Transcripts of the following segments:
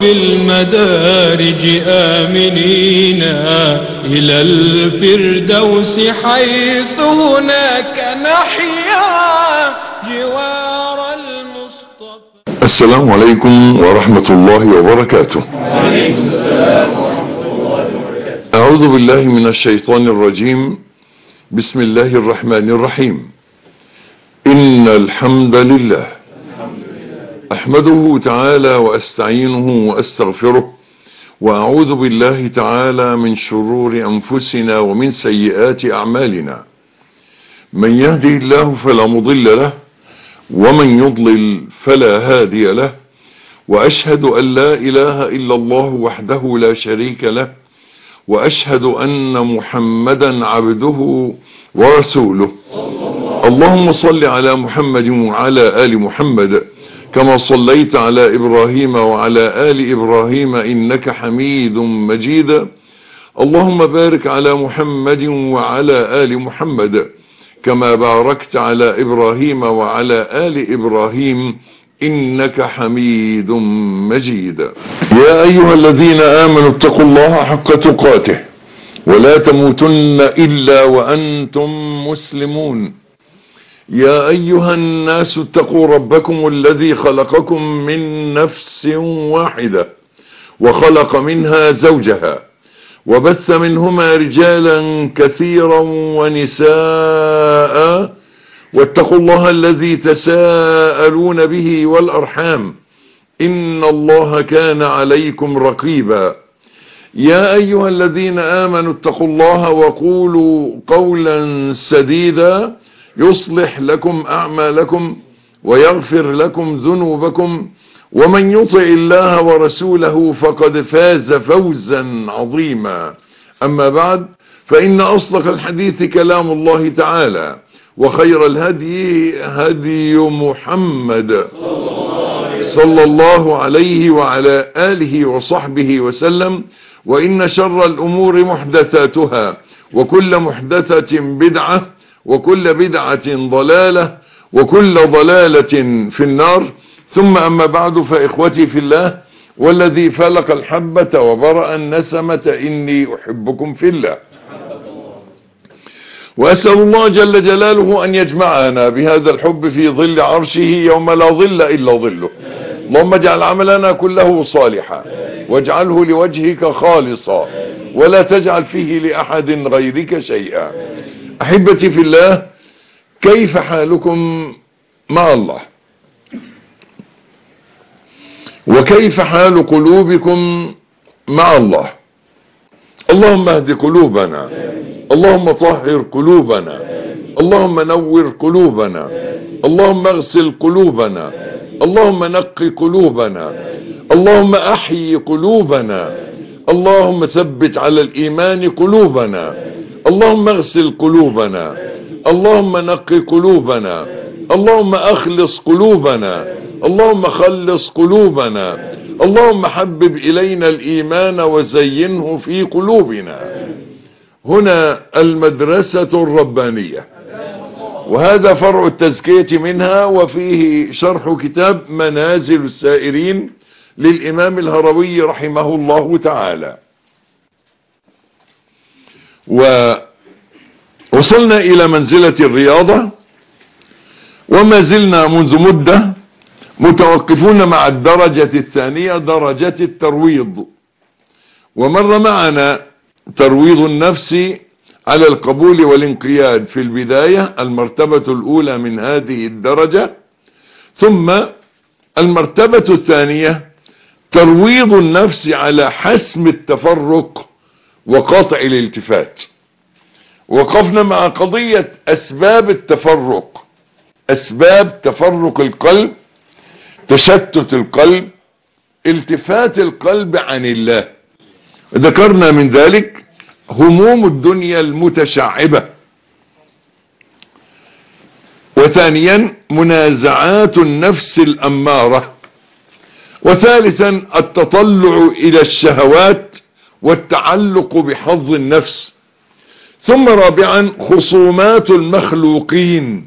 بالمدارج آمنين إلى الفردوس حيث هناك نحيا جوار المصطفى السلام عليكم ورحمة الله وبركاته أعوذ بالله من الشيطان الرجيم بسم الله الرحمن الرحيم إن الحمد لله أحمده تعالى وأستعينه وأستغفره وأعوذ بالله تعالى من شرور أنفسنا ومن سيئات أعمالنا من يهدي الله فلا مضل له ومن يضلل فلا هادي له وأشهد أن لا إله إلا الله وحده لا شريك له وأشهد أن محمدا عبده ورسوله اللهم صل على محمد وعلى آل محمد كما صليت على إبراهيم وعلى آل إبراهيم إنك حميد مجيد اللهم بارك على محمد وعلى آل محمد كما باركت على إبراهيم وعلى آل إبراهيم إنك حميد مجيد يا أيها الذين آمنوا اتقوا الله حق تقاته ولا تموتن إلا وأنتم مسلمون يا أيها الناس اتقوا ربكم الذي خلقكم من نفس واحدة وخلق منها زوجها وبث منهما رجالا كثيرا ونساء واتقوا الله الذي تساءلون به والأرحام إن الله كان عليكم رقيبا يا أيها الذين آمنوا اتقوا الله وقولوا قولا سديدا يصلح لكم أعمالكم ويغفر لكم ذنوبكم ومن يطع الله ورسوله فقد فاز فوزا عظيما أما بعد فإن أصدق الحديث كلام الله تعالى وخير الهدي هدي محمد صلى الله عليه وعلى آله وصحبه وسلم وإن شر الأمور محدثاتها وكل محدثة بدعة وكل بدعة ضلالة وكل ضلالة في النار ثم أما بعد فإخوتي في الله والذي فلق الحبة وبرأ النسمة إني أحبكم في الله وأسأل الله جل جلاله أن يجمعنا بهذا الحب في ظل عرشه يوم لا ظل إلا ظله اللهم اجعل عملنا كله صالحا واجعله لوجهك خالصا ولا تجعل فيه لأحد غيرك شيئا أحبتي في الله كيف حالكم مع الله وكيف حال قلوبكم مع الله اللهم اهد قلوبنا اللهم طهر قلوبنا اللهم نور قلوبنا اللهم اغسل قلوبنا اللهم نقي قلوبنا اللهم احيي قلوبنا اللهم ثبت على الايمان قلوبنا اللهم اغسل قلوبنا اللهم نقي قلوبنا اللهم اخلص قلوبنا اللهم خلص قلوبنا اللهم حبب الينا الايمان وزينه في قلوبنا هنا المدرسة الربانية وهذا فرع التزكية منها وفيه شرح كتاب منازل السائرين للإمام الهروي رحمه الله تعالى ووصلنا إلى منزلة الرياضة وما زلنا منذ مدة متوقفون مع الدرجة الثانية درجة الترويض ومر معنا ترويض النفس على القبول والانقياد في البداية المرتبة الأولى من هذه الدرجة ثم المرتبة الثانية ترويض النفس على حسم التفرق وقطع الالتفات وقفنا مع قضية أسباب التفرق أسباب تفرق القلب تشتت القلب التفات القلب عن الله ذكرنا من ذلك هموم الدنيا المتشعبة وثانيا منازعات النفس الأمارة وثالثا التطلع إلى الشهوات والتعلق بحظ النفس ثم رابعا خصومات المخلوقين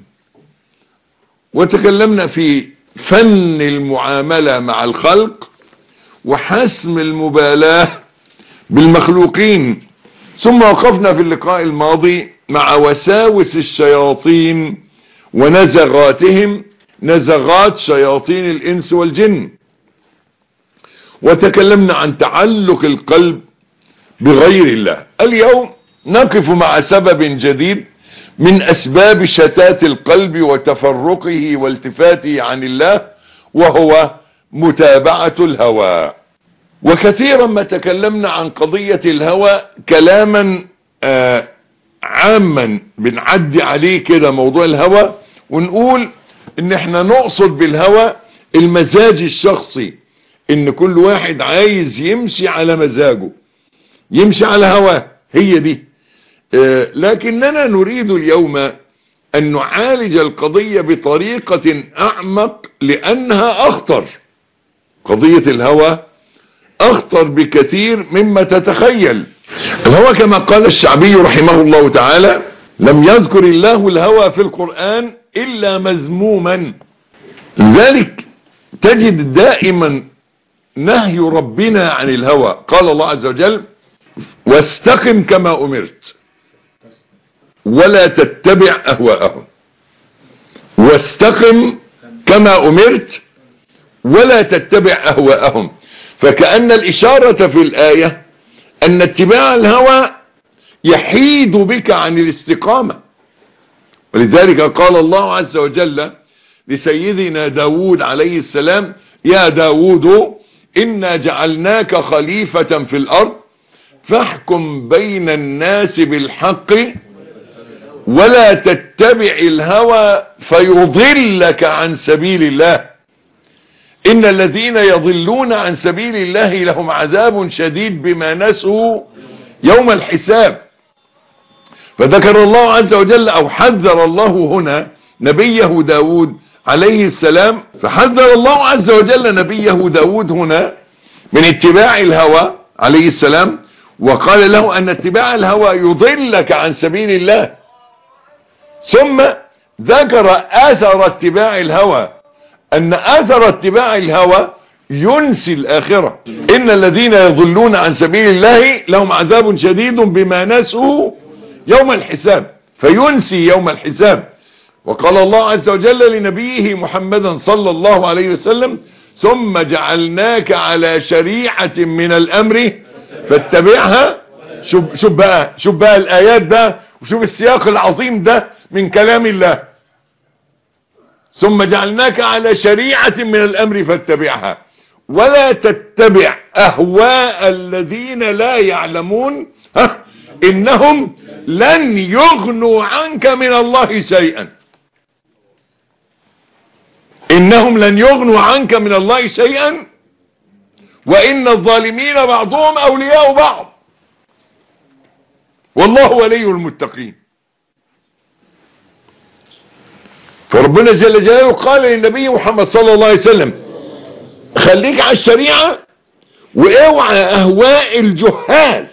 وتكلمنا في فن المعاملة مع الخلق وحسم المبالاة بالمخلوقين ثم وقفنا في اللقاء الماضي مع وساوس الشياطين ونزغاتهم نزغات شياطين الإنس والجن وتكلمنا عن تعلق القلب بغير الله اليوم نقف مع سبب جديد من أسباب شتات القلب وتفرقه والتفاته عن الله وهو متابعة الهوى وكثيرا ما تكلمنا عن قضية الهوى كلاما آه عاما بنعدي عليه كده موضوع الهوى ونقول ان احنا نقصد بالهوى المزاج الشخصي ان كل واحد عايز يمشي على مزاجه يمشي على هواه هي دي آه لكننا نريد اليوم ان نعالج القضية بطريقة اعمق لانها اخطر قضية الهوى اخطر بكثير مما تتخيل الهوى كما قال الشعبي رحمه الله تعالى لم يذكر الله الهوى في القرآن الا مذموما لذلك تجد دائما نهي ربنا عن الهوى قال الله عز وجل واستقم كما امرت ولا تتبع اهواءهم واستقم كما امرت ولا تتبع اهواءهم فكأن الاشارة في الاية ان اتباع الهوى يحيد بك عن الاستقامة ولذلك قال الله عز وجل لسيدنا داود عليه السلام يا داود إنا جعلناك خليفة في الأرض فاحكم بين الناس بالحق ولا تتبع الهوى فيضلك عن سبيل الله إن الذين يضلون عن سبيل الله لهم عذاب شديد بما نسوا يوم الحساب فذكر الله عز وجل أو حذر الله هنا نبيه داود عليه السلام فحذر الله عز وجل نبيه داود هنا من اتباع الهوى عليه السلام وقال له أن اتباع الهوى يضلك عن سبيل الله ثم ذكر آثر اتباع الهوى أن آثر اتباع الهوى ينسي الآخرة إن الذين يضلون عن سبيل الله لهم عذاب شديد بما نسوا يوم الحساب فينسي يوم الحساب وقال الله عز وجل لنبيه محمدا صلى الله عليه وسلم ثم جعلناك على شريعة من الأمر فاتبعها شوف, شوف بقى شوف بقى الآيات بقى وشوف السياق العظيم ده من كلام الله ثم جعلناك على شريعة من الأمر فاتبعها ولا تتبع أهواء الذين لا يعلمون ها إنهم لن يغنوا عنك من الله شيئا إنهم لن يغنوا عنك من الله شيئا وإن الظالمين بعضهم أولياء بعض والله ولي المتقين فربنا جل جلاله قال للنبي محمد صلى الله عليه وسلم خليك على الشريعة واوعى اهواء الجهال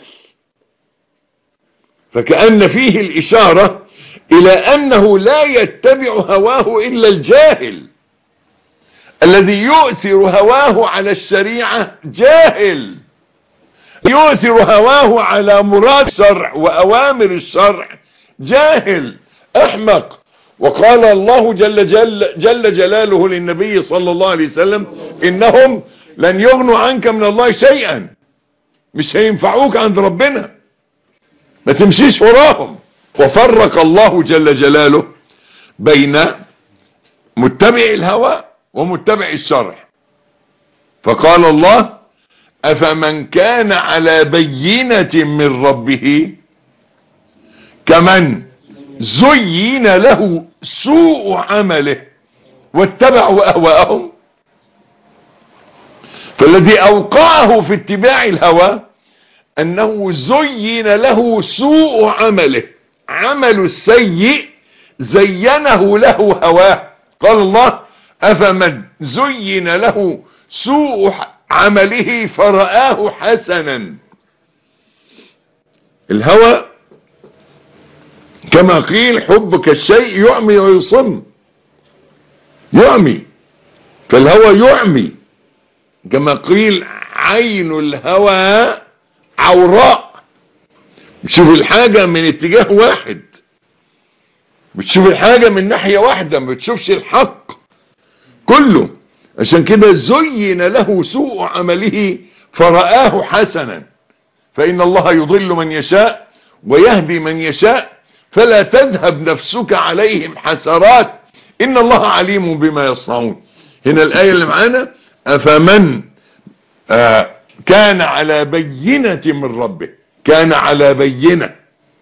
فكأن فيه الاشارة الى انه لا يتبع هواه الا الجاهل الذي يؤثر هواه على الشريعة جاهل يؤثر هواه على مراد الشرع واوامر الشرع جاهل احمق وقال الله جل, جل, جل جلاله للنبي صلى الله عليه وسلم انهم لن يغنوا عنك من الله شيئا مش هينفعوك عند ربنا ما تمشيش وراهم وفرق الله جل جلاله بين متبع الهوى ومتبع الشرع فقال الله افمن كان على بينة من ربه كمن زين له سوء عمله واتبعوا اهواءهم فالذي اوقعه في اتباع الهوى انه زين له سوء عمله عمل السيء زينه له هواه قال الله افمن زين له سوء عمله فرآه حسنا الهوى كما قيل حبك الشيء يعمي ويصم يعمي فالهوى يعمي كما قيل عين الهوى عوراء بتشوف الحاجة من اتجاه واحد بتشوف الحاجة من ناحية واحدة ما بتشوفش الحق كله عشان كده زين له سوء عمله فرآه حسنا فإن الله يضل من يشاء ويهدي من يشاء فلا تذهب نفسك عليهم حسرات إن الله عليم بما يصنعون هنا الآية اللي معانا أفمن آه كان على بينة من ربه كان على بينة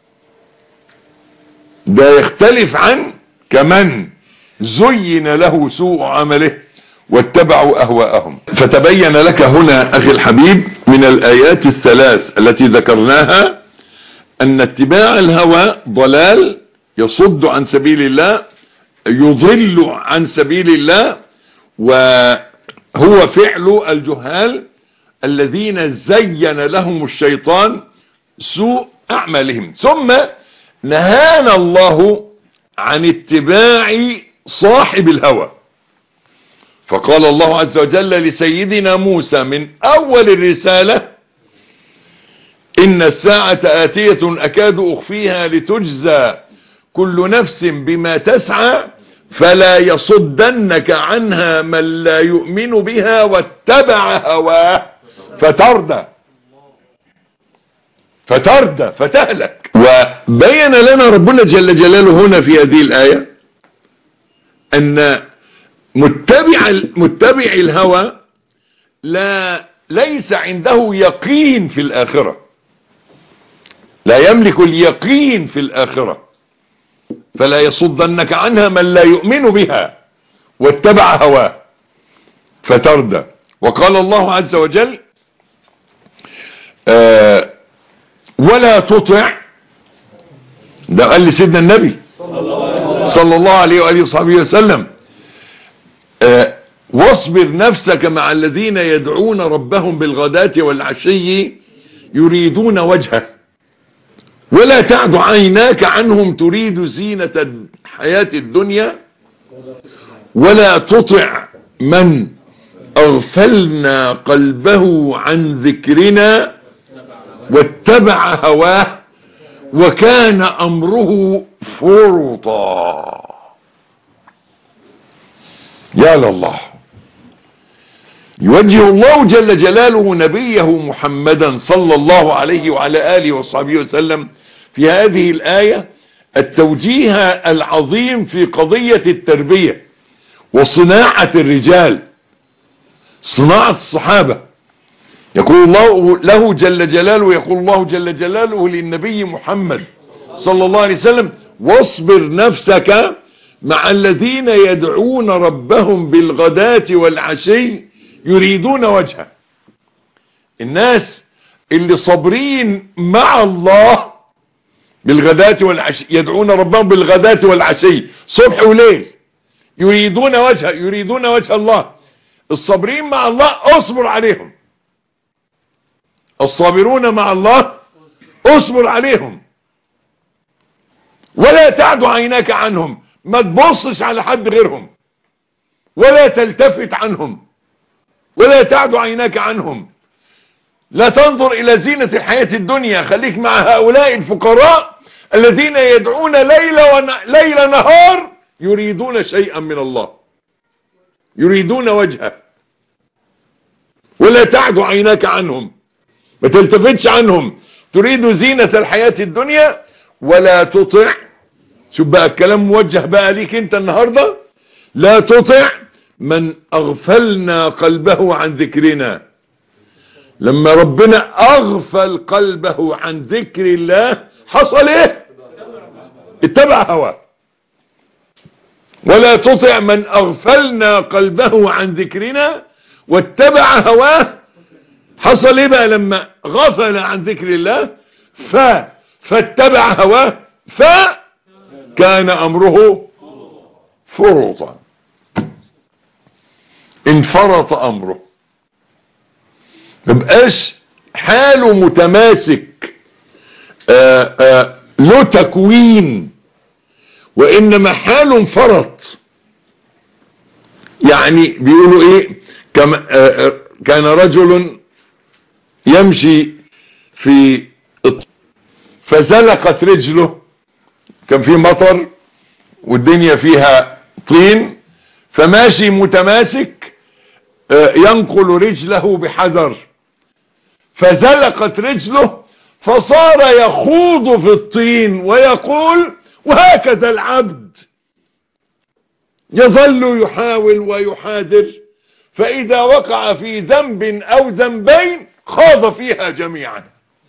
ده يختلف عن كمن زين له سوء عمله واتبعوا أهواءهم فتبين لك هنا أخي الحبيب من الآيات الثلاث التي ذكرناها أن اتباع الهوى ضلال يصد عن سبيل الله يضل عن سبيل الله وهو فعل الجهال الذين زين لهم الشيطان سوء أعمالهم ثم نهانا الله عن اتباع صاحب الهوى فقال الله عز وجل لسيدنا موسى من أول الرسالة إن الساعة آتية أكاد أخفيها لتجزى كل نفس بما تسعى فلا يصدنك عنها من لا يؤمن بها واتبع هواه فتردى فتردى فتهلك وبين لنا ربنا جل جلاله هنا في هذه الآية أن متبع متبع الهوى لا ليس عنده يقين في الآخرة لا يملك اليقين في الآخرة فلا يصدنك عنها من لا يؤمن بها واتبع هواه فتردى وقال الله عز وجل آه ولا تطع ده قال لسيدنا النبي صلى الله عليه وآله وصحبه وسلم آه واصبر نفسك مع الذين يدعون ربهم بالغداة والعشي يريدون وجهه ولا تعد عيناك عنهم تريد زينة الحياة الدنيا ولا تطع من اغفلنا قلبه عن ذكرنا واتبع هواه وكان امره فرطا يا لله يوجه الله جل جلاله نبيه محمدا صلى الله عليه وعلى آله وصحبه وسلم في هذه الآية التوجيه العظيم في قضية التربية وصناعة الرجال صناعة الصحابة يقول الله له جل جلاله يقول الله جل جلاله للنبي محمد صلى الله عليه وسلم واصبر نفسك مع الذين يدعون ربهم بالغداة والعشي يريدون وجهه الناس اللي صابرين مع الله بالغداة والعشي يدعون ربهم بالغداة والعشي صبح وليل يريدون وجهه يريدون وجه الله الصابرين مع الله اصبر عليهم الصابرون مع الله اصبر عليهم ولا تعد عيناك عنهم ما تبصش على حد غيرهم ولا تلتفت عنهم ولا تعد عيناك عنهم لا تنظر الى زينة الحياة الدنيا خليك مع هؤلاء الفقراء الذين يدعون ليل, ون... ليل نهار يريدون شيئا من الله يريدون وجهه ولا تعد عيناك عنهم ما تلتفتش عنهم تريد زينة الحياة الدنيا ولا تطع شوف بقى الكلام موجه بقى ليك انت النهاردة لا تطع من اغفلنا قلبه عن ذكرنا لما ربنا اغفل قلبه عن ذكر الله حصل ايه اتبع هواه ولا تطع من اغفلنا قلبه عن ذكرنا واتبع هواه حصل ايه بقى لما غفل عن ذكر الله ف فاتبع هواه فكان امره فرطا انفرط امره مبقاش حاله متماسك آآ آآ له تكوين وانما حاله انفرط يعني بيقولوا ايه كما كان رجل يمشي في الط- فزلقت رجله كان في مطر والدنيا فيها طين فماشي متماسك آه، ينقل رجله بحذر فزلقت رجله فصار يخوض في الطين ويقول وهكذا العبد يظل يحاول ويحاذر فإذا وقع في ذنب أو ذنبين خاض فيها جميعا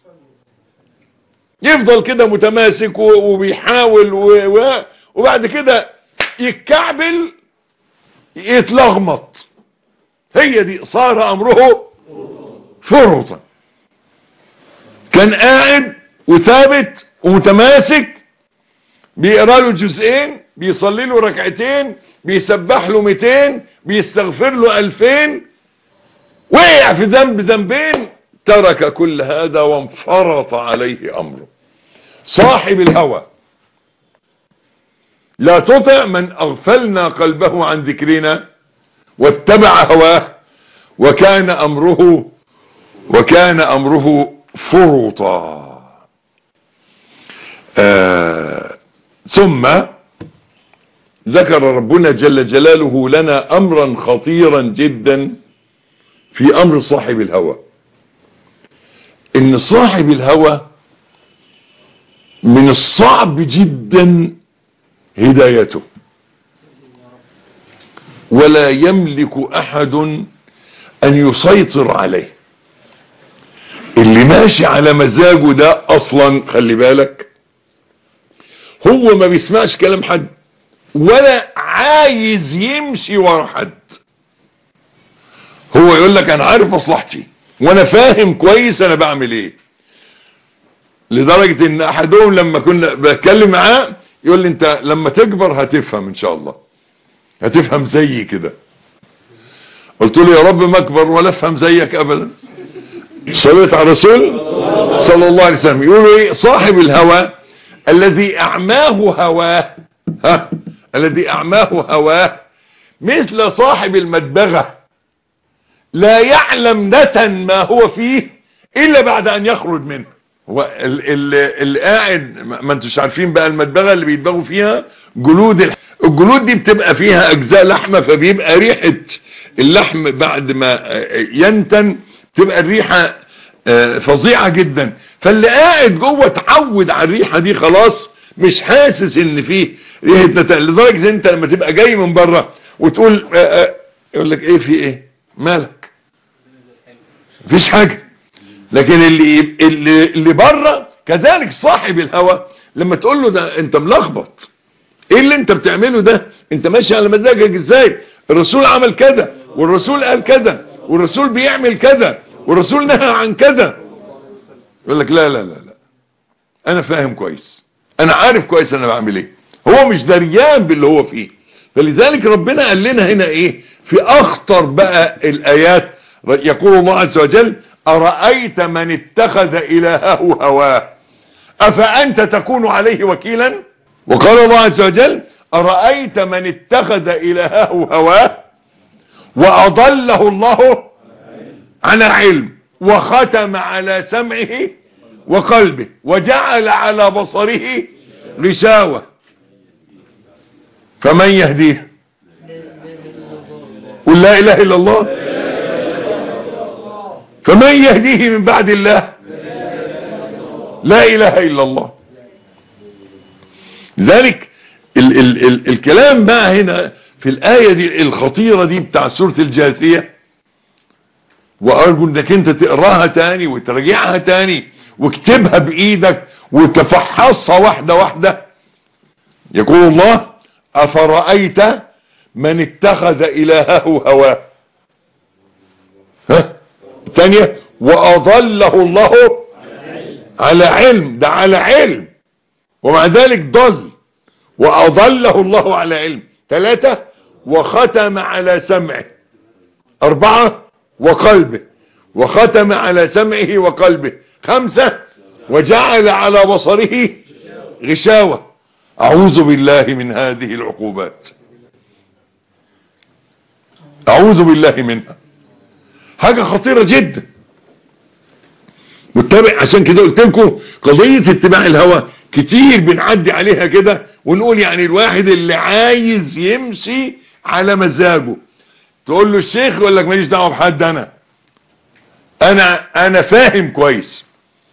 يفضل كده متماسك و- وبيحاول و- و- وبعد كده يتكعبل يتلغمط هي دي صار أمره فرطا كان قاعد وثابت ومتماسك بيقرا له جزئين بيصلي له ركعتين بيسبح له 200 بيستغفر له 2000 وقع في ذنب ذنبين ترك كل هذا وانفرط عليه امره صاحب الهوى لا تطع من اغفلنا قلبه عن ذكرنا واتبع هواه وكان امره وكان امره فرطا آه ثم ذكر ربنا جل جلاله لنا امرا خطيرا جدا في امر صاحب الهوى ان صاحب الهوى من الصعب جدا هدايته ولا يملك احد ان يسيطر عليه اللي ماشي على مزاجه ده اصلا خلي بالك هو ما بيسمعش كلام حد ولا عايز يمشي ورا حد هو يقول لك انا عارف مصلحتي وانا فاهم كويس انا بعمل ايه لدرجة ان احدهم لما كنا بتكلم معاه يقول لي انت لما تكبر هتفهم ان شاء الله هتفهم زيي كده قلت له يا رب ما اكبر ولا افهم زيك ابدا صليت على الرسول صلى الله عليه وسلم يقولوا ايه صاحب الهوى الذي اعماه هواه ها الذي اعماه هواه مثل صاحب المدبغة لا يعلم نتا ما هو فيه الا بعد ان يخرج منه هو اللي قاعد ما انتوش عارفين بقى المدبغة اللي بيدبغوا فيها جلود الح... الجلود دي بتبقى فيها اجزاء لحمة فبيبقى ريحة اللحم بعد ما ينتن تبقى الريحة فظيعة جدا فاللي قاعد جوه اتعود على الريحة دي خلاص مش حاسس ان فيه ريحة نتن لدرجة انت لما تبقى جاي من بره وتقول يقول لك ايه في ايه مالك مفيش حاجة لكن اللي اللي, اللي بره كذلك صاحب الهوى لما تقول له ده انت ملخبط ايه اللي انت بتعمله ده انت ماشي على مزاجك ازاي الرسول عمل كذا والرسول قال كذا والرسول بيعمل كذا والرسول نهى عن كذا يقول لك لا لا لا لا انا فاهم كويس انا عارف كويس انا بعمل ايه هو مش دريان باللي هو فيه فلذلك ربنا قال لنا هنا ايه في اخطر بقى الايات يقول الله عز وجل أرأيت من اتخذ إلهه هواه أفأنت تكون عليه وكيلا وقال الله عز وجل أرأيت من اتخذ إلهه هواه وأضله الله على علم وختم على سمعه وقلبه وجعل على بصره غشاوة فمن يهديه قل لا إله إلا الله فمن يهديه من بعد الله لا اله الا الله ذلك ال ال ال الكلام بقى هنا في الآية دي الخطيرة دي بتاع سورة الجاثية وارجو انك انت تقراها تاني وتراجعها تاني واكتبها بايدك وتفحصها واحدة واحدة يقول الله افرأيت من اتخذ الهه هواه ها الثانية وأضله الله على علم ده على علم ومع ذلك ضل وأضله الله على علم ثلاثة وختم على سمعه أربعة وقلبه وختم على سمعه وقلبه خمسة وجعل على بصره غشاوة أعوذ بالله من هذه العقوبات أعوذ بالله منها حاجة خطيرة جدا متبع عشان كده قلت لكم قضية اتباع الهوى كتير بنعدي عليها كده ونقول يعني الواحد اللي عايز يمشي على مزاجه تقول له الشيخ يقول لك ماليش دعوه بحد انا انا انا فاهم كويس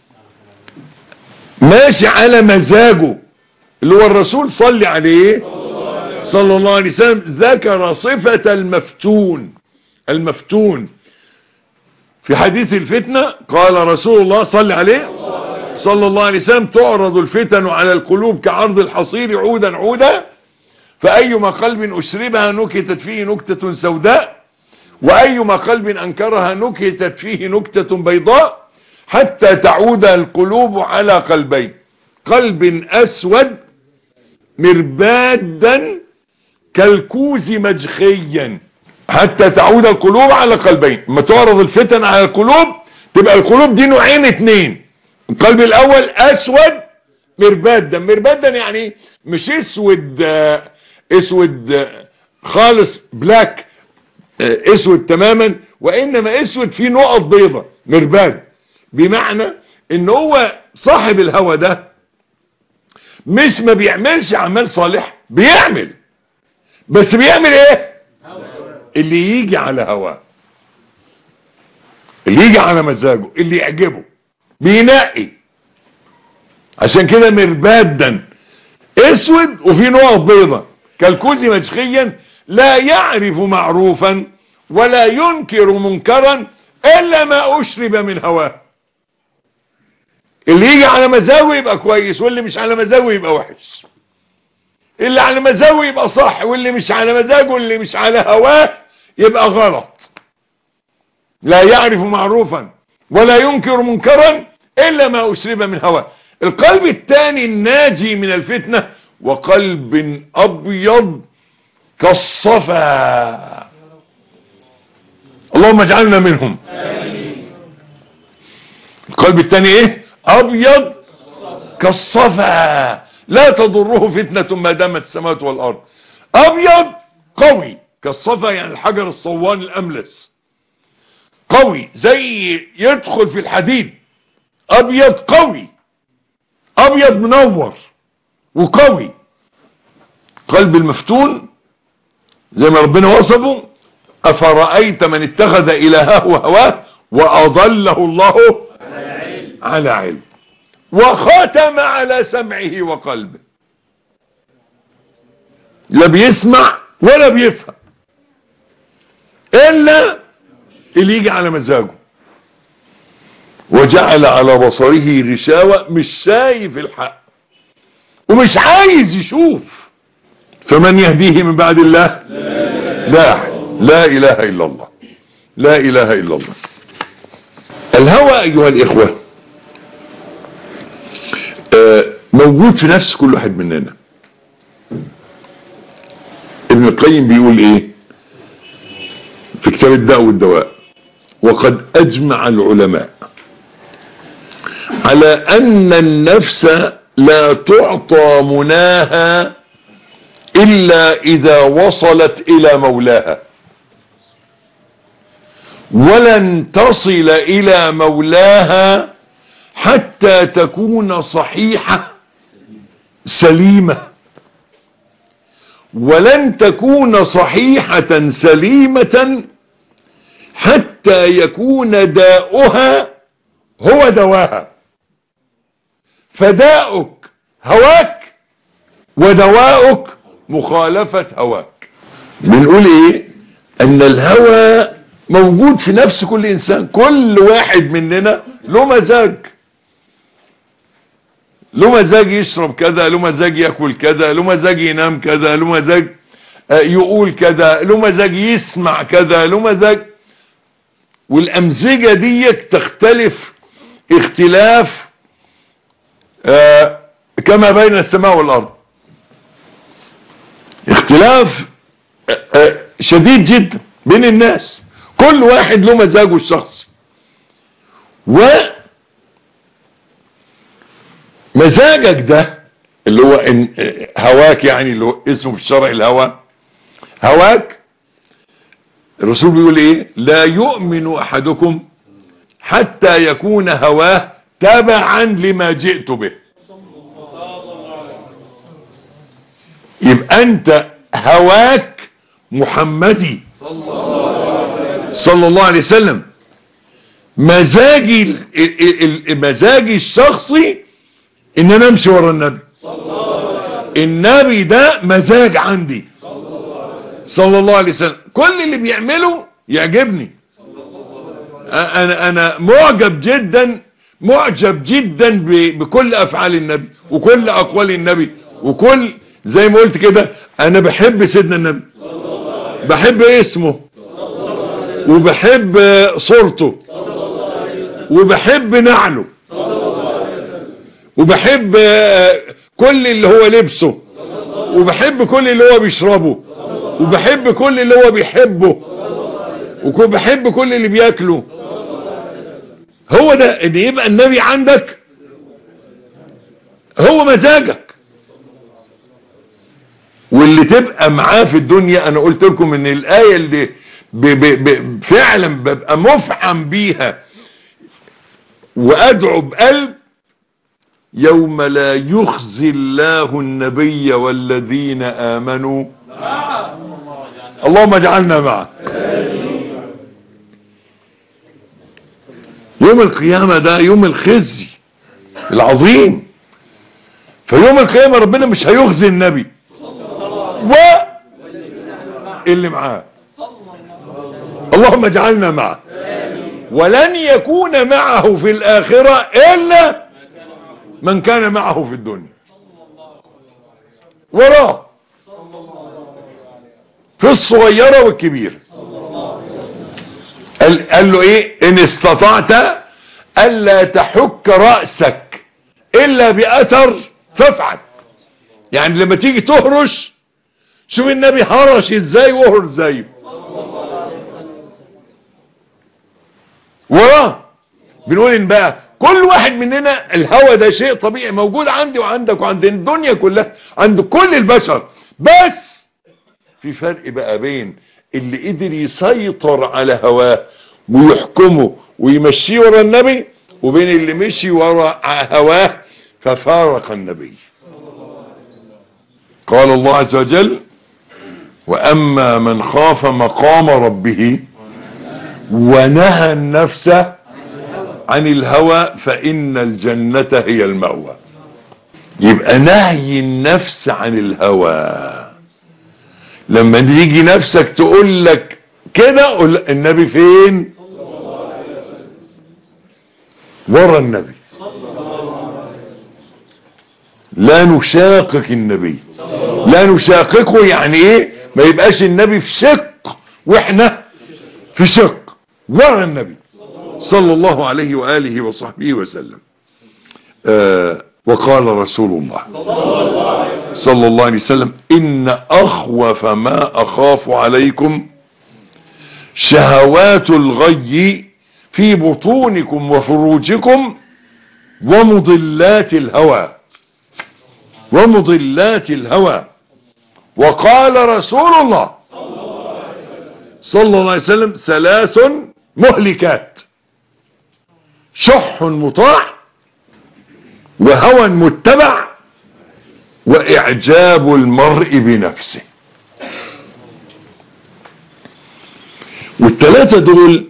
ماشي على مزاجه اللي هو الرسول صلي عليه صلى الله عليه وسلم ذكر صفة المفتون المفتون في حديث الفتنة قال رسول الله صلى عليه صلى الله عليه وسلم تعرض الفتن على القلوب كعرض الحصير عودا عودا فأيما قلب أشربها نكتت فيه نكتة سوداء وأيما قلب أنكرها نكتت فيه نكتة بيضاء حتى تعود القلوب على قلبين قلب أسود مربادا كالكوز مجخيا حتى تعود القلوب على قلبين ما تعرض الفتن على القلوب تبقى القلوب دي نوعين اتنين القلب الاول اسود مربادا مربادا يعني مش اسود آه اسود آه خالص بلاك آه اسود تماما وانما اسود فيه نقط بيضة مرباد بمعنى ان هو صاحب الهوى ده مش ما بيعملش اعمال صالح بيعمل بس بيعمل ايه اللي يجي على هواه اللي يجي على مزاجه اللي يعجبه بينقي عشان كده مربادا اسود وفي نقط بيضة كالكوز مجخيا لا يعرف معروفا ولا ينكر منكرا الا ما اشرب من هواه اللي يجي على مزاجه يبقى كويس واللي مش على مزاجه يبقى وحش اللي على مزاجه يبقى صح واللي مش على مزاجه اللي مش على هواه يبقى غلط لا يعرف معروفا ولا ينكر منكرا الا ما اشرب من هواه القلب الثاني الناجي من الفتنة وقلب ابيض كالصفا اللهم اجعلنا منهم القلب الثاني ايه ابيض كالصفا لا تضره فتنة ما دامت السماوات والارض ابيض قوي كالصفا يعني الحجر الصوان الاملس قوي زي يدخل في الحديد ابيض قوي ابيض منور وقوي قلب المفتون زي ما ربنا وصفه افرأيت من اتخذ الهه هواه واضله الله على علم وختم على سمعه وقلبه لا بيسمع ولا بيفهم الا اللي يجي على مزاجه وجعل على بصره رشاوة مش شايف الحق ومش عايز يشوف فمن يهديه من بعد الله لا لا اله الا الله لا اله الا الله الهوى ايها الاخوة موجود في نفس كل واحد مننا ابن القيم بيقول ايه في كتاب الداء والدواء وقد اجمع العلماء على ان النفس لا تعطى مناها الا اذا وصلت الى مولاها ولن تصل الى مولاها حتى تكون صحيحة سليمة ولن تكون صحيحة سليمة حتى يكون داؤها هو دواها فداؤك هواك ودواؤك مخالفة هواك بنقول ايه ان الهوى موجود في نفس كل انسان كل واحد مننا له مزاج له مزاج يشرب كذا له مزاج ياكل كذا له مزاج ينام كذا له مزاج يقول كذا له مزاج يسمع كذا له مزاج والامزجه دي تختلف اختلاف آه كما بين السماء والارض اختلاف آه آه شديد جدا بين الناس كل واحد له مزاجه الشخصي و مزاجك ده اللي هو إن هواك يعني اللي هو اسمه في الشرع الهوى هواك الرسول بيقول ايه لا يؤمن احدكم حتى يكون هواه تبعا لما جئت به يبقى انت هواك محمدي صلى الله عليه وسلم مزاجي مزاجي الشخصي ان انا امشي ورا النبي النبي ده مزاج عندي صلى الله عليه وسلم كل اللي بيعمله يعجبني انا انا معجب جدا معجب جدا بكل افعال النبي وكل اقوال النبي وكل زي ما قلت كده انا بحب سيدنا النبي بحب اسمه وبحب صورته وبحب نعله وبحب كل اللي هو لبسه وبحب كل اللي هو بيشربه وبحب كل اللي هو بيحبه وبحب كل اللي بياكله هو ده ان يبقى النبي عندك هو مزاجك واللي تبقى معاه في الدنيا انا قلت لكم ان الايه اللي ب ب ب فعلا ببقى مفعم بيها وادعو بقلب يوم لا يخزي الله النبي والذين امنوا اللهم اجعلنا معه يوم القيامة ده يوم الخزي العظيم فيوم القيامة ربنا مش هيخزي النبي و اللي معاه اللهم اجعلنا معه ولن يكون معه في الآخرة إلا من كان معه في الدنيا وراه في الصغيرة والكبيرة قال, قال له ايه ان استطعت الا تحك رأسك الا باثر فافعل يعني لما تيجي تهرش شوف النبي هرش ازاي وهرش زيه وراه بنقول ان بقى كل واحد مننا الهوى ده شيء طبيعي موجود عندي وعندك وعند الدنيا كلها عند كل البشر بس في فرق بقى بين اللي قدر يسيطر على هواه ويحكمه ويمشيه ورا النبي وبين اللي مشي ورا هواه ففارق النبي قال الله عز وجل واما من خاف مقام ربه ونهى النفس عن الهوى فان الجنة هي المأوى يبقى نهي النفس عن الهوى لما تيجي نفسك تقول لك كده قول النبي فين ورا النبي لا نشاقق النبي لا نشاققه يعني ايه ما يبقاش النبي في شق واحنا في شق ورا النبي صلى الله عليه وآله وصحبه وسلم آه وقال رسول الله صلى الله عليه وسلم إن أخوف ما أخاف عليكم شهوات الغي في بطونكم وفروجكم ومضلات الهوى ومضلات الهوى وقال رسول الله صلى الله عليه وسلم ثلاث مهلكات شح مطاع وهوى متبع واعجاب المرء بنفسه والثلاثة دول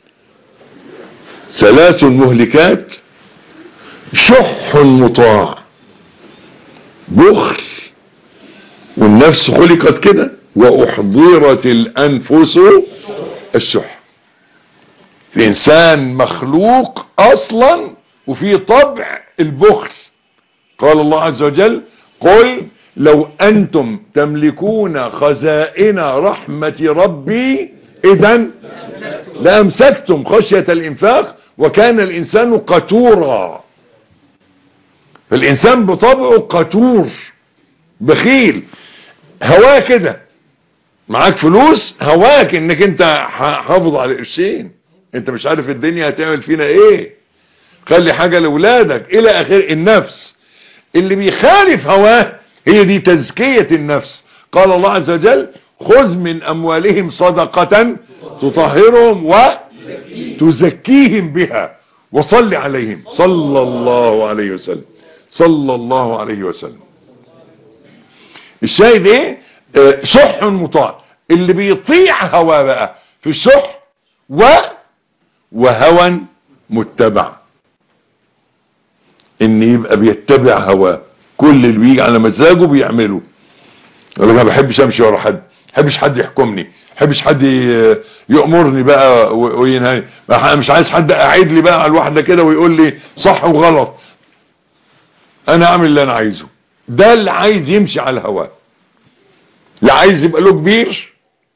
ثلاث مهلكات شح مطاع بخل والنفس خلقت كده واحضرت الانفس الشح الانسان مخلوق اصلا وفي طبع البخل قال الله عز وجل قل لو انتم تملكون خزائن رحمة ربي اذا لامسكتم خشية الانفاق وكان الانسان قتورا الانسان بطبعه قتور بخيل هواه كده معاك فلوس هواك انك انت حافظ على قرشين انت مش عارف الدنيا هتعمل فينا ايه خلي حاجة لولادك الى اخر النفس اللي بيخالف هواه هي دي تزكية النفس قال الله عز وجل خذ من اموالهم صدقة تطهرهم تزكيهم بها وصل عليهم صلى الله عليه وسلم صلى الله عليه وسلم الشاهد ايه آه، شح مطاع اللي بيطيع هواه بقى في الشح و وهوى متبع ان يبقى بيتبع هواه كل اللي بيجي على مزاجه بيعمله يقول لك ما بحبش امشي ورا حد ما بحبش حد يحكمني ما بحبش حد ي- يأمرني بقى و- وينهاني ما- مش عايز حد قاعد لي بقى على الواحده كده ويقول لي صح وغلط انا اعمل اللي انا عايزه ده اللي عايز يمشي على هواه لا عايز يبقى له كبير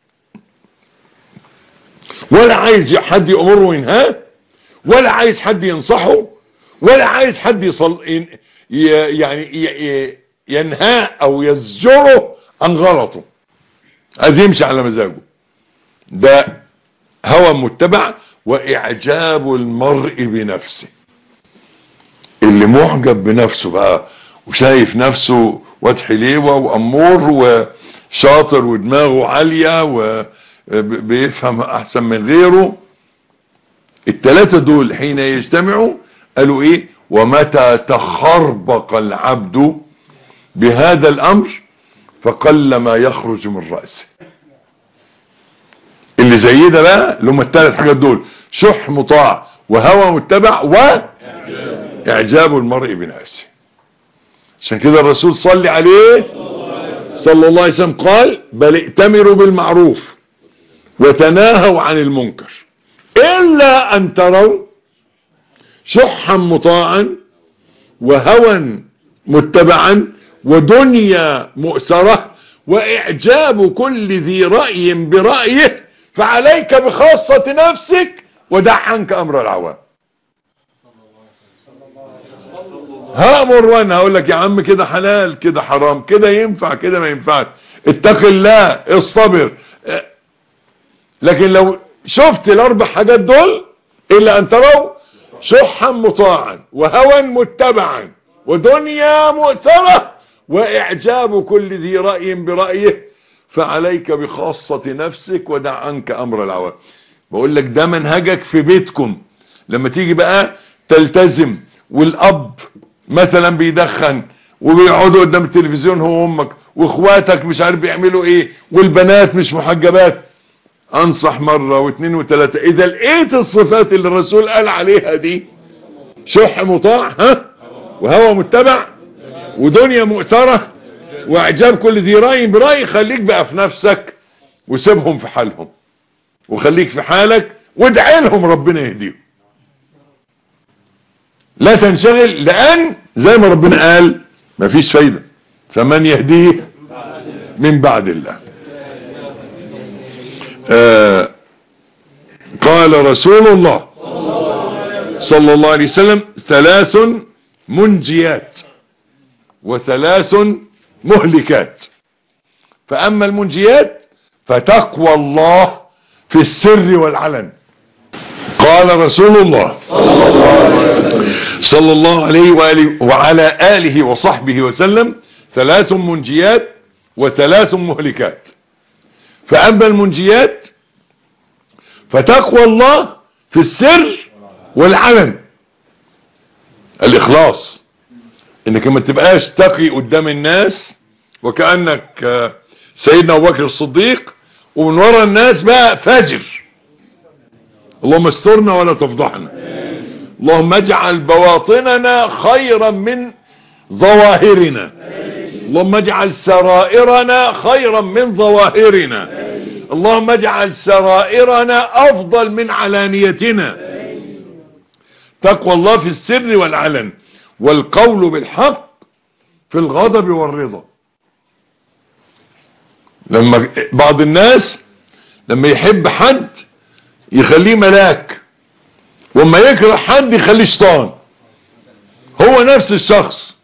ولا عايز حد يأمره وينهاه ولا عايز حد ينصحه ولا عايز حد يصل ين- ي- يعني ي- ي- ينهاه او يزجره عن غلطه عايز يمشي على مزاجه ده هوى متبع واعجاب المرء بنفسه اللي معجب بنفسه بقى وشايف نفسه واد حليوه وامور وشاطر ودماغه عاليه وبيفهم احسن من غيره الثلاثه دول حين يجتمعوا قالوا ايه ومتى تخربق العبد بهذا الامر فقل ما يخرج من رأسه اللي زي ده بقى اللي هم الثلاث حاجات دول شح مطاع وهوى متبع واعجاب المرء بنفسه عشان كده الرسول صلي عليه صلى الله عليه وسلم قال بل ائتمروا بالمعروف وتناهوا عن المنكر الا ان تروا شحا مطاعا وهوى متبعا ودنيا مؤسرة واعجاب كل ذي رأي برأيه فعليك بخاصة نفسك ودع عنك امر العوام هامر وانا هقول لك يا عم كده حلال كده حرام كده ينفع كده ما ينفعش اتق الله اصطبر اه، لكن لو شفت الاربع حاجات دول الا ان تروا شحا مطاعا وهوى متبعا ودنيا مؤثرة واعجاب كل ذي رأي برأيه فعليك بخاصة نفسك ودع عنك امر العوام بقول لك ده منهجك في بيتكم لما تيجي بقى تلتزم والاب مثلا بيدخن وبيقعدوا قدام التلفزيون هو وامك واخواتك مش عارف بيعملوا ايه والبنات مش محجبات انصح مرة واثنين وثلاثة اذا لقيت الصفات اللي الرسول قال عليها دي شح مطاع ها وهوى متبع ودنيا مؤثرة واعجاب كل ذي رأي برأي خليك بقى في نفسك وسيبهم في حالهم وخليك في حالك وادعي لهم ربنا يهديهم لا تنشغل لان زي ما ربنا قال مفيش فايدة فمن يهديه من بعد الله آه قال رسول الله صلى الله عليه وسلم ثلاث منجيات وثلاث مهلكات فأما المنجيات فتقوى الله في السر والعلن قال رسول الله صلى الله عليه وآله وعلى آله وصحبه وسلم ثلاث منجيات وثلاث مهلكات فأما المنجيات فتقوى الله في السر والعلن الإخلاص انك ما تبقاش تقي قدام الناس وكأنك آه، سيدنا ابو بكر الصديق ومن ورا الناس بقى فاجر اللهم استرنا ولا تفضحنا اللهم اجعل بواطننا خيرا من ظواهرنا اللهم اجعل سرائرنا خيرا من ظواهرنا اللهم اجعل سرائرنا افضل من علانيتنا تقوى الله في السر والعلن والقول بالحق في الغضب والرضا لما بعض الناس لما يحب حد يخليه ملاك وما يكره حد يخليه شيطان هو نفس الشخص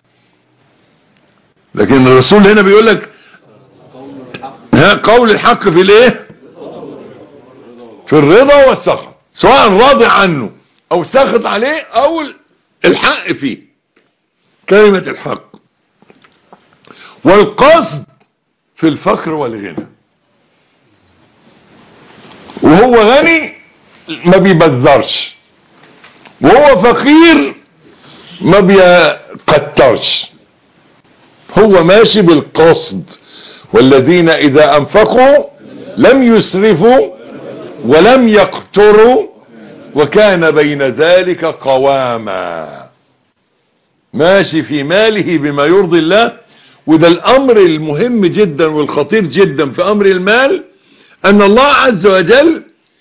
لكن الرسول هنا بيقول لك ها قول الحق في الايه في الرضا والسخط سواء راضي عنه او ساخط عليه او الحق فيه كلمة الحق والقصد في الفقر والغنى وهو غني ما بيبذرش وهو فقير ما بيقترش هو ماشي بالقصد والذين اذا انفقوا لم يسرفوا ولم يقتروا وكان بين ذلك قواما ماشي في ماله بما يرضي الله وده الامر المهم جدا والخطير جدا في امر المال ان الله عز وجل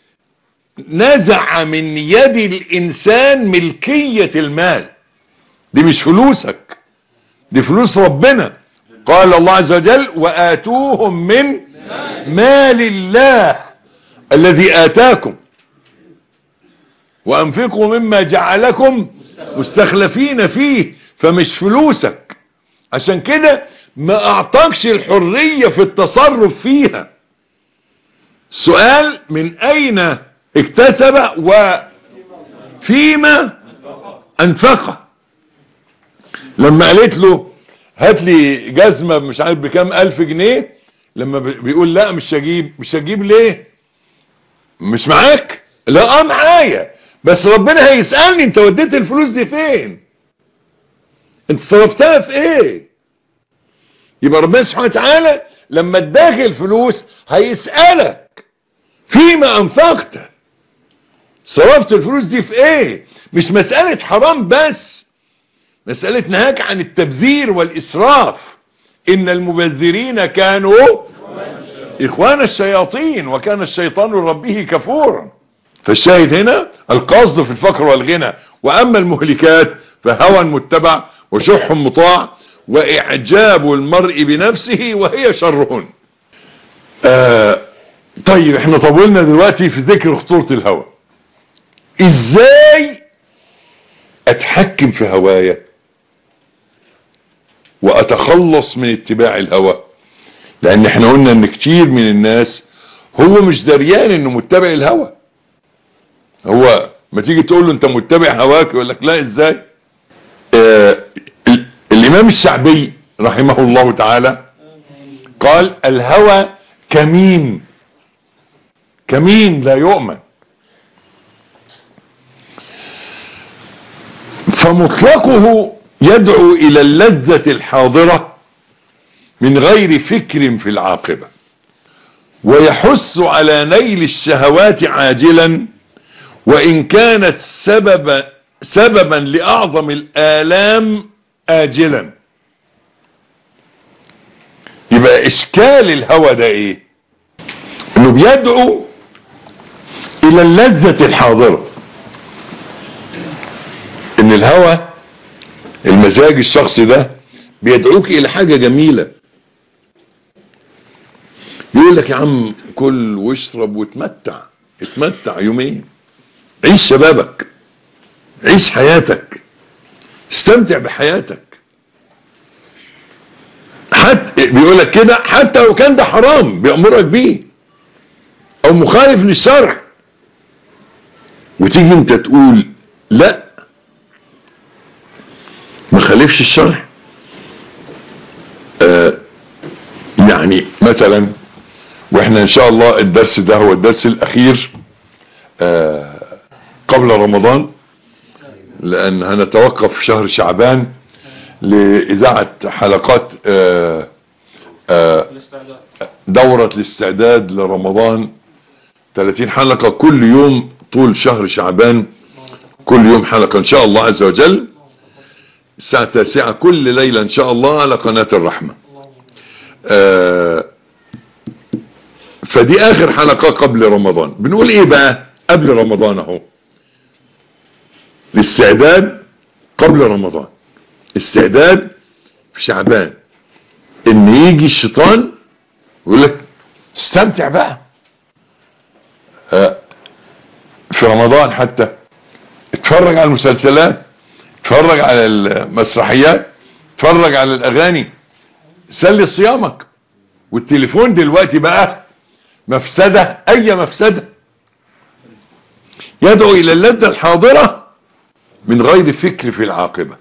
نزع من يد الانسان ملكية المال دي مش فلوسك دي فلوس ربنا قال الله عز وجل وآتوهم من مال الله الذي آتاكم وأنفقوا مما جعلكم مستخلفين فيه فمش فلوسك عشان كده ما أعطاكش الحرية في التصرف فيها سؤال من أين اكتسب وفيما أنفقه لما قالت له هات لي جزمة مش عارف بكام ألف جنيه لما بيقول لا مش هجيب مش هجيب ليه مش معاك لا اه معايا بس ربنا هيسألني انت وديت الفلوس دي فين انت صرفتها في ايه يبقى ربنا سبحانه وتعالى لما اداك الفلوس هيسألك فيما انفقت صرفت الفلوس دي في ايه مش مسألة حرام بس مسألة نهاك عن التبذير والإسراف إن المبذرين كانوا إخوان الشياطين وكان الشيطان ربه كفورا فالشاهد هنا القصد في الفقر والغنى وأما المهلكات فهوى متبع وشح مطاع وإعجاب المرء بنفسه وهي شرهن آه طيب احنا طولنا دلوقتي في ذكر خطورة الهوى ازاي اتحكم في هوايا واتخلص من اتباع الهوى لان احنا قلنا ان كتير من الناس هو مش دريان انه متبع الهوى هو ما تيجي تقول له انت متبع هواك يقول لك لا ازاي آه الامام الشعبي رحمه الله تعالى قال الهوى كمين كمين لا يؤمن فمطلقه يدعو الى اللذة الحاضرة من غير فكر في العاقبة ويحث على نيل الشهوات عاجلا وان كانت سبب سببا لاعظم الالام اجلا يبقى اشكال الهوى ده ايه انه بيدعو الى اللذة الحاضرة ان الهوى المزاج الشخصي ده بيدعوك الى حاجة جميلة يقول لك يا عم كل واشرب وتمتع اتمتع يومين عيش شبابك عيش حياتك استمتع بحياتك حتى بيقول لك كده حتى لو كان ده حرام بيأمرك بيه او مخالف للشرع وتيجي انت تقول لا ما خالفش الشرع آه يعني مثلا واحنا ان شاء الله الدرس ده هو الدرس الاخير آه قبل رمضان لان هنتوقف في شهر شعبان لإذاعة حلقات آه آه دورة الاستعداد لرمضان 30 حلقة كل يوم طول شهر شعبان كل يوم حلقة ان شاء الله عز وجل الساعة التاسعة كل ليلة ان شاء الله على قناة الرحمة آه فدي اخر حلقة قبل رمضان بنقول ايه بقى قبل رمضان اهو الاستعداد قبل رمضان استعداد في شعبان ان يجي الشيطان ويقول لك استمتع بقى في رمضان حتى اتفرج على المسلسلات اتفرج على المسرحيات اتفرج على الاغاني سلي صيامك والتليفون دلوقتي بقى مفسدة اي مفسدة يدعو الى اللذة الحاضرة من غير فكر في العاقبة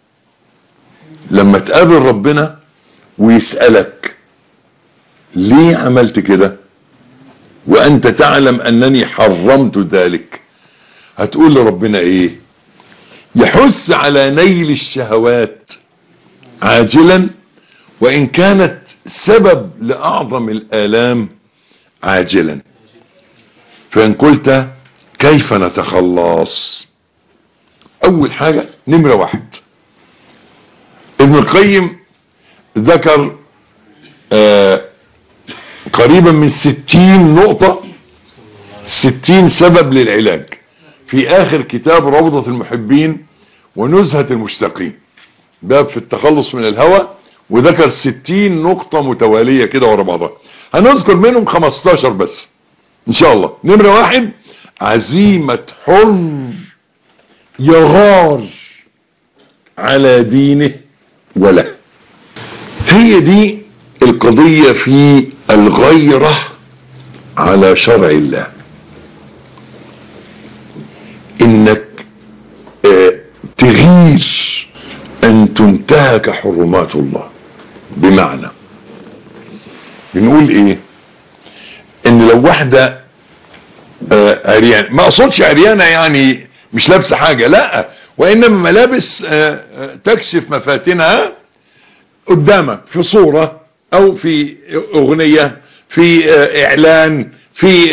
لما تقابل ربنا ويسألك ليه عملت كده وانت تعلم انني حرمت ذلك هتقول لربنا ايه يحث على نيل الشهوات عاجلا وان كانت سبب لاعظم الالام عاجلا فان قلت كيف نتخلص اول حاجة نمرة واحد ابن القيم ذكر آه قريبا من ستين نقطة ستين سبب للعلاج في اخر كتاب روضة المحبين ونزهة المشتاقين باب في التخلص من الهوى وذكر ستين نقطة متوالية كده ورا بعضها هنذكر منهم خمستاشر بس ان شاء الله نمرة واحد عزيمة حر يغار على دينه وله هي دي القضية في الغيرة على شرع الله انك اه تغير ان تنتهك حرمات الله بمعنى بنقول ايه ان لو واحدة اه عريان ما اقصدش عريانة يعني مش لابسة حاجة لا وانما ملابس اه تكشف مفاتنها قدامك في صورة او في اغنية في اعلان في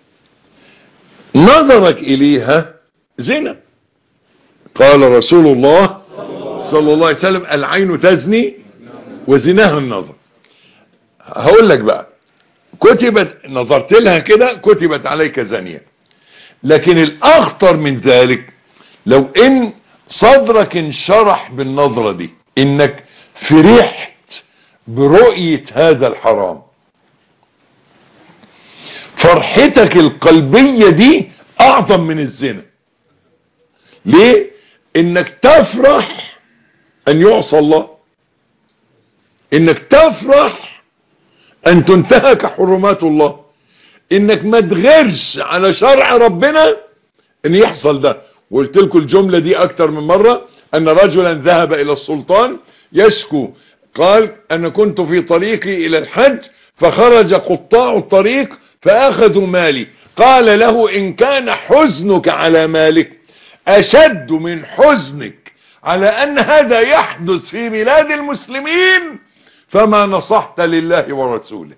نظرك اليها زنا قال رسول الله صلى الله عليه وسلم العين تزني وزناها النظر هقول لك بقى كتبت نظرت لها كده كتبت عليك زانية لكن الاخطر من ذلك لو ان صدرك انشرح بالنظرة دي انك فرحت برؤية هذا الحرام فرحتك القلبية دي اعظم من الزنا ليه انك تفرح ان يعصى الله انك تفرح ان تنتهك حرمات الله انك ما تغيرش على شرع ربنا ان يحصل ده وقلت لكم الجملة دي اكتر من مرة ان رجلا ذهب الى السلطان يشكو قال انا كنت في طريقي الى الحج فخرج قطاع الطريق فاخذوا مالي قال له ان كان حزنك على مالك اشد من حزنك على ان هذا يحدث في بلاد المسلمين فما نصحت لله ورسوله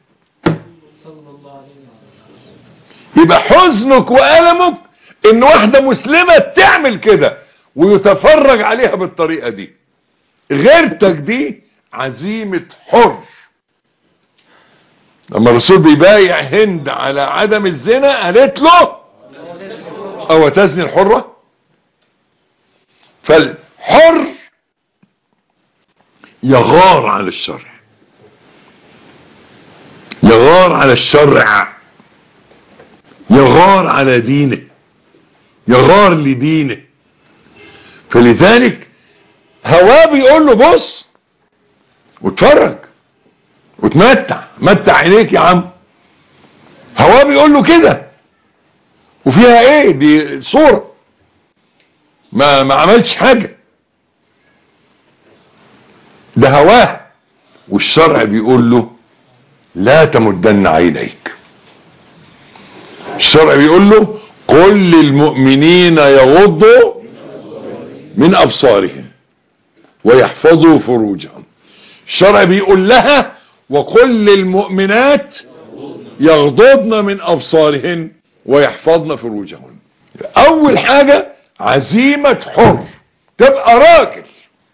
يبقى حزنك وألمك ان واحدة مسلمة تعمل كده ويتفرج عليها بالطريقة دي غيرتك دي عزيمة حر لما الرسول بيبايع هند على عدم الزنا قالت له او تزني الحرة فالحر يغار على الشرع يغار على الشرع يغار على دينه يغار لدينه فلذلك هواه بيقول له بص واتفرج وتمتع متع عينيك يا عم هواه بيقول له كده وفيها ايه دي صورة ما ما عملتش حاجة ده هواه والشرع بيقول له لا تمدن عينيك الشرع بيقول له قل للمؤمنين يغضوا من ابصارهم ويحفظوا فروجهم الشرع بيقول لها وقل للمؤمنات يغضضن من ابصارهن ويحفظن فروجهن اول حاجة عزيمة حر تبقى راجل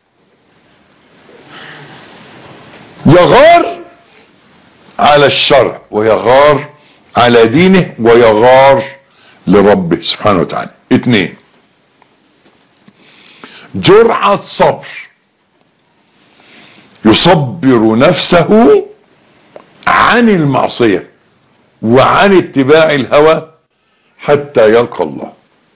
يغار على الشرع ويغار على دينه ويغار لربه سبحانه وتعالى اتنين جرعة صبر يصبر نفسه عن المعصية وعن اتباع الهوى حتى يلقى الله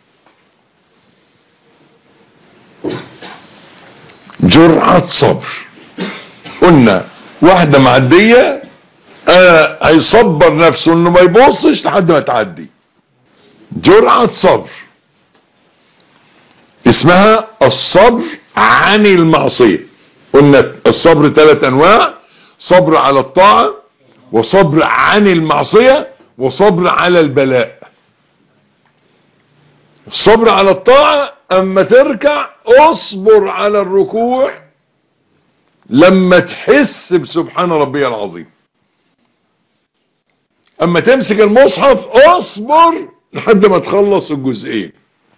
جرعة صبر قلنا واحدة معدية آه هيصبر نفسه انه ما يبصش لحد ما تعدي جرعة صبر اسمها الصبر عن المعصية قلنا الصبر ثلاث انواع صبر على الطاعة وصبر عن المعصية وصبر على البلاء الصبر على الطاعة اما تركع اصبر على الركوع لما تحس بسبحان ربي العظيم اما تمسك المصحف اصبر لحد ما تخلص الجزئين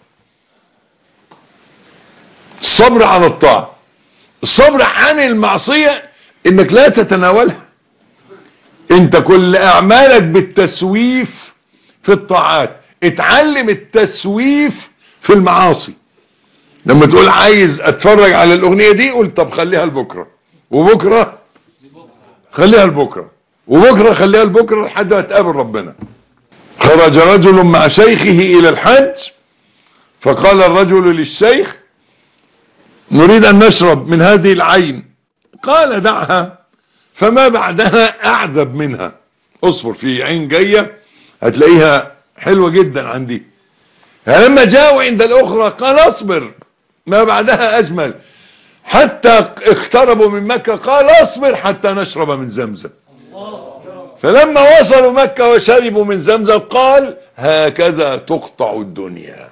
الصبر على الطاعة الصبر عن المعصية انك لا تتناولها انت كل اعمالك بالتسويف في الطاعات اتعلم التسويف في المعاصي لما تقول عايز اتفرج على الاغنية دي قول طب خليها لبكرة وبكرة خليها لبكرة وبكرة خليها لبكرة لحد ما تقابل ربنا خرج رجل مع شيخه الى الحج فقال الرجل للشيخ نريد ان نشرب من هذه العين قال دعها فما بعدها اعذب منها اصبر في عين جاية هتلاقيها حلوة جدا عندي لما جاءوا عند الاخرى قال اصبر ما بعدها اجمل حتى اقتربوا من مكة قال اصبر حتى نشرب من زمزم فلما وصلوا مكة وشربوا من زمزم قال هكذا تقطع الدنيا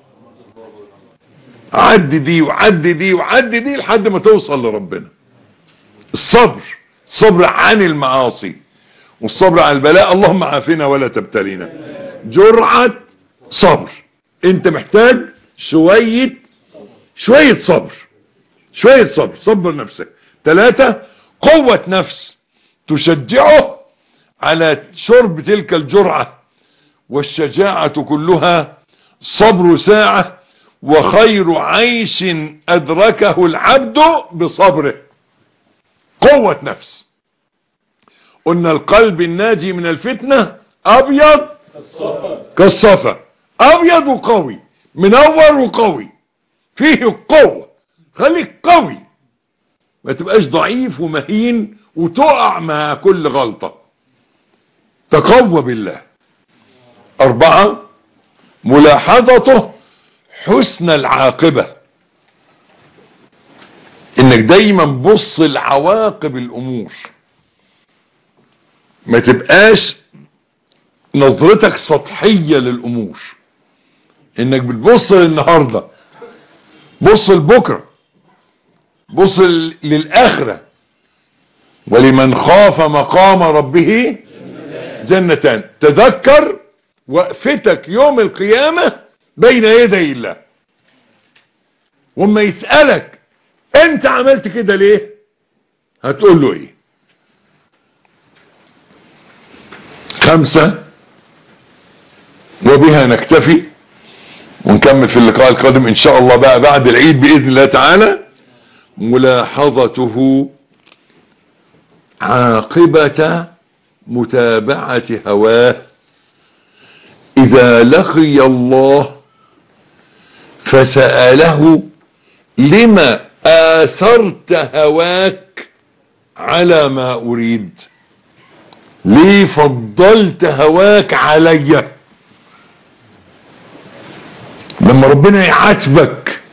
عد دي وعد دي وعد دي لحد ما توصل لربنا الصبر الصبر عن المعاصي والصبر عن البلاء اللهم عافنا ولا تبتلينا جرعة صبر انت محتاج شوية شوية صبر شوية صبر صبر نفسك ثلاثة قوة نفس تشجعه على شرب تلك الجرعة والشجاعة كلها صبر ساعة وخير عيش أدركه العبد بصبره قوة نفس قلنا القلب الناجي من الفتنة أبيض كالصفا أبيض وقوي منور وقوي فيه القوة خليك قوي ما تبقاش ضعيف ومهين وتقع مع كل غلطة تقوى بالله أربعة ملاحظته حسن العاقبة انك دايما بص لعواقب الامور ما تبقاش نظرتك سطحية للامور انك بتبص للنهاردة بص لبكرة بص للاخرة ولمن خاف مقام ربه جنتان تذكر وقفتك يوم القيامة بين يدي الله وما يسألك انت عملت كده ليه هتقول له ايه خمسة وبها نكتفي ونكمل في اللقاء القادم ان شاء الله بقى بعد العيد بإذن الله تعالى ملاحظته عاقبة متابعة هواه إذا لقي الله فسأله لما آثرت هواك على ما أريد ليه فضلت هواك علي لما ربنا يعاتبك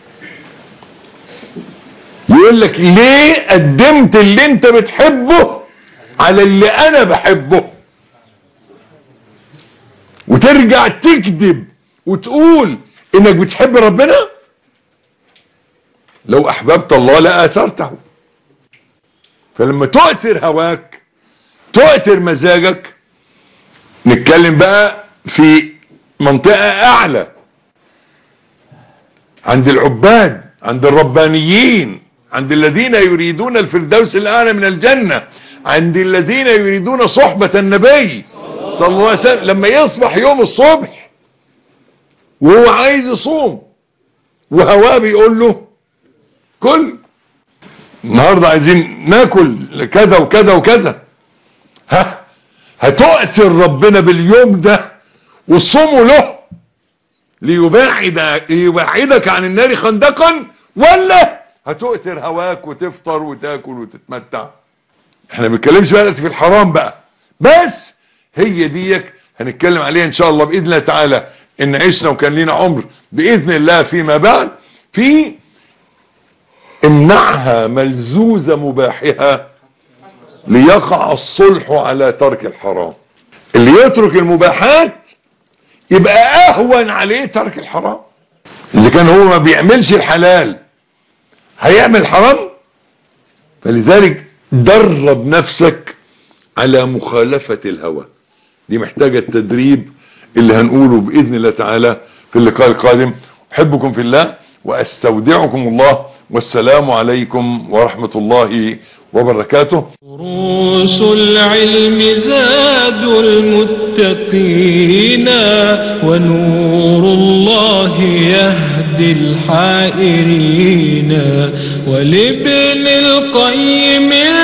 يقول لك ليه قدمت اللي انت بتحبه على اللي انا بحبه وترجع تكذب وتقول انك بتحب ربنا لو احببت الله لآثرته فلما تؤثر هواك تؤثر مزاجك نتكلم بقى في منطقة اعلى عند العباد عند الربانيين عند الذين يريدون الفردوس الاعلى من الجنة عند الذين يريدون صحبة النبي صلى الله عليه وسلم لما يصبح يوم الصبح وهو عايز يصوم وهواه بيقول له كل النهاردة عايزين ناكل كذا وكذا وكذا ها هتؤثر ربنا باليوم ده وصومه له ليباعد ليباعدك عن النار خندقا ولا هتؤثر هواك وتفطر وتاكل وتتمتع احنا ما بنتكلمش بقى في الحرام بقى بس هي ديك هنتكلم عليها ان شاء الله باذن الله تعالى ان عشنا وكان لنا عمر باذن الله فيما بعد في امنعها ملزوز مباحها ليقع الصلح على ترك الحرام اللي يترك المباحات يبقى اهون عليه ترك الحرام اذا كان هو ما بيعملش الحلال هيعمل حرام فلذلك درب نفسك على مخالفة الهوى دي محتاجة التدريب اللي هنقوله بإذن الله تعالى في اللقاء القادم أحبكم في الله وأستودعكم الله والسلام عليكم ورحمة الله وبركاته دروس العلم زاد المتقين ونور الله يهدي الحائرين ولابن القيم